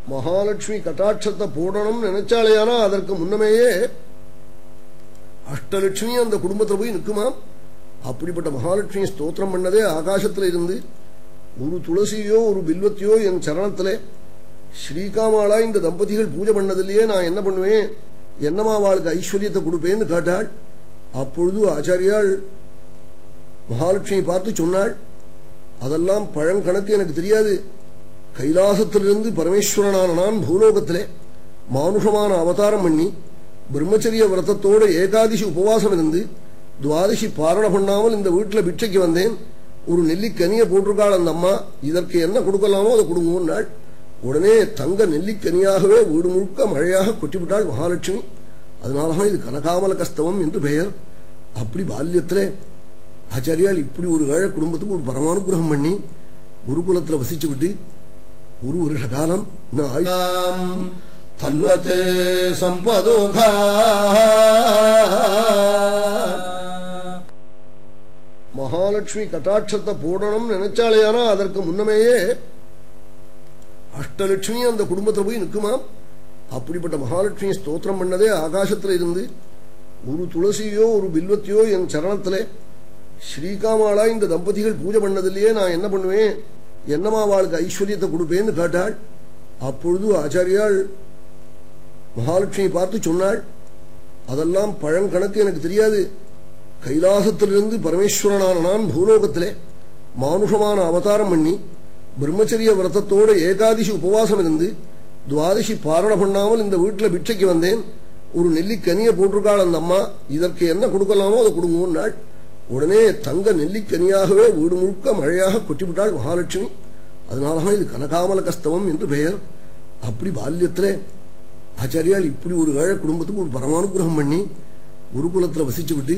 மகாலட்சுமி கட்டாட்சத்தை போடணும்னு நினைச்சாலேயானா அதற்கு முன்னமேயே அஷ்டலட்சுமி அந்த குடும்பத்துல போய் நிற்குமாம் அப்படிப்பட்ட மகாலட்சுமி ஸ்தோத்திரம் பண்ணதே ஆகாசத்துல இருந்து ஒரு துளசியோ ஒரு பில்வத்தையோ என் சரணத்திலே ஸ்ரீகாமாளா இந்த தம்பதிகள் பூஜை பண்ணதிலேயே நான் என்ன பண்ணுவேன் என்னமா அவளுக்கு ஐஸ்வர்யத்தை கொடுப்பேன்னு கேட்டாள் அப்பொழுது ஆச்சாரியாள் மகாலட்சுமி பார்த்து சொன்னாள் அதெல்லாம் பழங்கணக்கு எனக்கு தெரியாது கைலாசத்திலிருந்து பரமேஸ்வரனான நான் பூலோகத்திலே மானுஷமான அவதாரம் பண்ணி பிரம்மச்சரிய விரதத்தோட ஏகாதசி உபவாசம் இருந்து துவாதசி பாரண பண்ணாமல் இந்த வீட்டில் பிட்சைக்கு வந்தேன் ஒரு நெல்லிக்கனியை போட்டிருக்காள் அந்த அம்மா இதற்கு என்ன கொடுக்கலாமோ அதை கொடுங்கன்னாள் உடனே தங்க நெல்லிக்கனியாகவே வீடு முழுக்க மழையாக கொட்டிவிட்டாள் மகாலட்சுமி அதனாலதான் இது கனகாமல கஸ்தவம் என்று பெயர் அப்படி பால்யத்திலே ஆச்சாரியால் இப்படி ஒரு ஏழை குடும்பத்துக்கு ஒரு பரமானுகிரகம் பண்ணி குருகுலத்துல வசிச்சு விட்டு ஒரு வருஷ காலம் இன்னும் ஆயுள் தன்வத்தே சம்பதோகா மகாலட்சுமி கட்டாட்சத்தை போடணும்னு நினைச்சாலேயானா அதற்கு முன்னமேயே அஷ்டலட்சுமி அந்த குடும்பத்துல போய் நிற்குமாம் அப்படிப்பட்ட மகாலட்சுமி ஸ்தோத்திரம் பண்ணதே ஆகாசத்துல இருந்து ஒரு துளசியோ ஒரு பில்வத்தையோ என் சரணத்திலே ஸ்ரீகாமாளா இந்த தம்பதிகள் பூஜை பண்ணதிலேயே நான் என்ன பண்ணுவேன் என்னமா அவளுக்கு ஐஸ்வர்யத்தை கொடுப்பேன்னு கேட்டாள் அப்பொழுது ஆச்சாரியாள் மகாலட்சுமி பார்த்து சொன்னாள் அதெல்லாம் பழங்கணக்கு எனக்கு தெரியாது கைலாசத்திலிருந்து பரமேஸ்வரனான நான் பூலோகத்திலே மானுஷமான அவதாரம் பண்ணி பிரம்மச்சரிய விரதத்தோட ஏகாதசி உபவாசம் இருந்து துவாதசி பாரண பண்ணாமல் இந்த வீட்டில் பிட்சைக்கு வந்தேன் ஒரு நெல்லிக்கனியை போட்டிருக்காள் அந்த அம்மா இதற்கு என்ன கொடுக்கலாமோ அதை கொடுங்கன்னாள் உடனே தங்க நெல்லிக்கனியாகவே வீடு முழுக்க மழையாக கொட்டிவிட்டாள் மகாலட்சுமி அதனாலதான் இது கனகாமல கஸ்தவம் என்று பெயர் அப்படி பால்யத்திலே ஆச்சாரியால் இப்படி ஒரு ஏழை குடும்பத்துக்கு ஒரு பரமானுகிரகம் பண்ணி குருகுலத்துல வசிச்சு விட்டு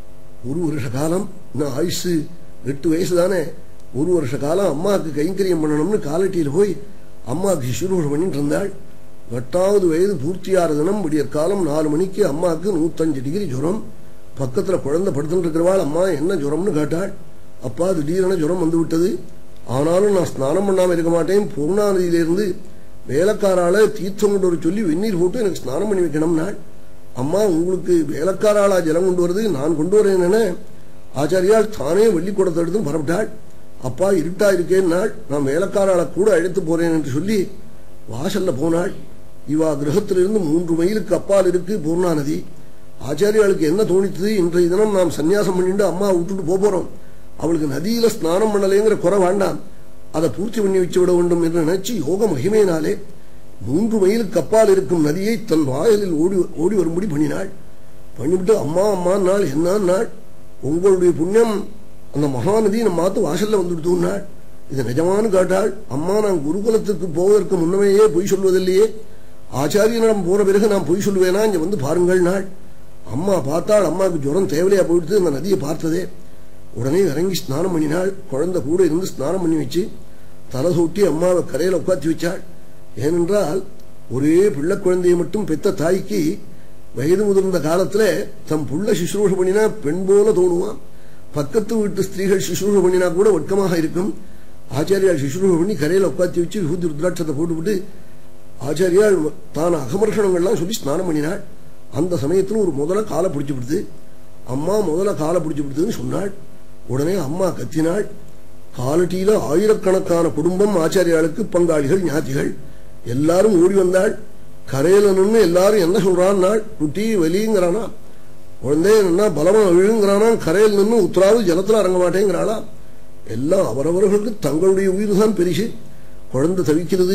ஒரு வருஷ காலம் இன்னும் ஆயுசு எட்டு வயசு தானே ஒரு வருஷ காலம் அம்மாவுக்கு கைங்கரியம் பண்ணணும்னு காலட்டியில் போய் அம்மாவுக்கு சிசுரூஷம் பண்ணிட்டு இருந்தாள் எட்டாவது வயது பூர்த்தியார தினம் விடியற் காலம் நாலு மணிக்கு அம்மாவுக்கு நூத்தஞ்சு டிகிரி ஜுரம் பக்கத்துல குழந்தை படுத்துட்டு இருக்கிறவாள் அம்மா என்ன ஜுரம்னு கேட்டாள் அப்பா திடீரென ஜுரம் வந்து விட்டது ஆனாலும் நான் ஸ்நானம் பண்ணாம இருக்க மாட்டேன் பூர்ணாநதியிலிருந்து வேலைக்காரால தீர்த்தம் கொண்டு வர சொல்லி வெந்நீர் போட்டு எனக்கு ஸ்நானம் பண்ணி வைக்கணும்னா அம்மா உங்களுக்கு வேலைக்காராளா ஜலம் கொண்டு வருது நான் கொண்டு வரேன் என ஆச்சாரியால் தானே வெள்ளி குடத்தை எடுத்து பரப்பிட்டாள் அப்பா இருட்டா இருக்கேன்னாள் நான் வேலைக்காராளை கூட அழைத்து போறேன் என்று சொல்லி வாசல்ல போனாள் இவா கிரகத்திலிருந்து மூன்று மைலுக்கு அப்பால் இருக்கு பூர்ணா நதி ஆச்சாரியாளுக்கு என்ன தோணித்தது இன்றைய தினம் நாம் சன்னியாசம் பண்ணிட்டு அம்மா விட்டுட்டு போப் போறோம் அவளுக்கு நதியில ஸ்நானம் பண்ணலைங்கிற குறை வேண்டாம் அதை பூர்த்தி பண்ணி வச்சு விட வேண்டும் என்று நினைச்சு யோக மகிமையினாலே மூன்று மைலுக்கு அப்பால் இருக்கும் நதியை தன் வாயிலில் ஓடி ஓடி வரும்படி பண்ணினாள் பண்ணிவிட்டு அம்மா அம்மா நாள் என்ன நாள் உங்களுடைய புண்ணியம் அந்த மகாநதி நம்ம மாத்து வாசல்ல வந்துடுத்துனாள் இது நிஜமானு கேட்டாள் அம்மா நான் குருகுலத்துக்கு போவதற்கு முன்னமேயே பொய் சொல்வதில்லையே ஆச்சாரியனிடம் போற பிறகு நான் பொய் சொல்லுவேனா இங்க வந்து பாருங்கள் நாள் அம்மா பார்த்தாள் அம்மாவுக்கு ஜுரம் தேவையா போயிடுத்து அந்த நதியை பார்த்ததே உடனே இறங்கி ஸ்நானம் பண்ணினாள் குழந்தை கூட இருந்து ஸ்நானம் பண்ணி வச்சு தலை சூட்டி அம்மாவை கரையில உட்காத்தி வச்சாள் ஏனென்றால் ஒரே பிள்ளை குழந்தையை மட்டும் பெத்த தாய்க்கு வயது முதிர்ந்த காலத்துல தம் புள்ள சிசுரூஷ பண்ணினா பெண் போல தோணுவான் பக்கத்து வீட்டு ஸ்திரீகள் சிசுரூஷ பண்ணினா கூட வெட்கமாக இருக்கும் ஆச்சாரியால் சிசுரூஷ பண்ணி கரையில உட்காத்தி வச்சு விபூதி ருத்ராட்சத்தை போட்டுவிட்டு ஆச்சாரியால் தான் அகமர்ஷணங்கள்லாம் சொல்லி ஸ்நானம் பண்ணினாள் அந்த சமயத்துல ஒரு முதல்ல காலை பிடிச்சு விடுது அம்மா முதல்ல காலை பிடிச்சு விடுதுன்னு சொன்னாள் உடனே அம்மா கத்தினாள் காலட்டியில ஆயிரக்கணக்கான குடும்பம் ஆச்சாரியாளுக்கு பங்காளிகள் ஞாதிகள் எல்லாரும் ஓடி வந்தாள் கரையில நின்று எல்லாரும் என்ன சொல்றான்னாள் குட்டி வெளிங்கிறானா குழந்தை என்ன பலமா விழுங்கிறானா கரையில் நின்று உத்தராவது ஜலத்துல இறங்க மாட்டேங்கிறாளா எல்லாம் அவரவர்களுக்கு தங்களுடைய உயிர் தான் பெருசு குழந்தை தவிக்கிறது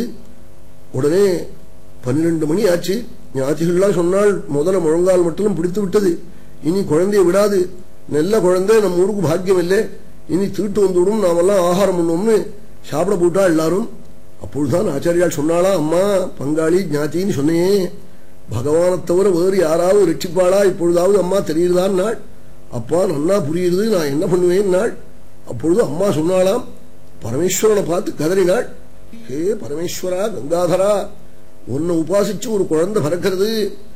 உடனே பன்னிரண்டு மணி ஆச்சு ஞாத்திகள்லாம் சொன்னால் முதல்ல முழங்கால் மட்டும் பிடித்து விட்டது இனி குழந்தைய விடாது நல்ல குழந்தை நம்ம ஊருக்கு பாக்கியம் இல்லை இனி தீட்டு வந்துவிடும் நாமெல்லாம் ஆகாரம் பண்ணுவோம்னு சாப்பிட போட்டா எல்லாரும் அப்பொழுதுதான் ஆச்சாரியால் சொன்னாளா அம்மா பங்காளி ஞாத்தின்னு சொன்னேன் பகவானை தவிர வேறு யாராவது ரட்சிப்பாளா இப்பொழுதாவது அம்மா தெரியுதான் நாள் அப்பா நன்னா புரியுது நான் என்ன பண்ணுவேன் நாள் அப்பொழுது அம்மா சொன்னாலாம் பரமேஸ்வரனை பார்த்து கதறினாள் ஹே பரமேஸ்வரா கங்காதரா உன்னை உபாசிச்சு ஒரு குழந்தை பிறக்கிறது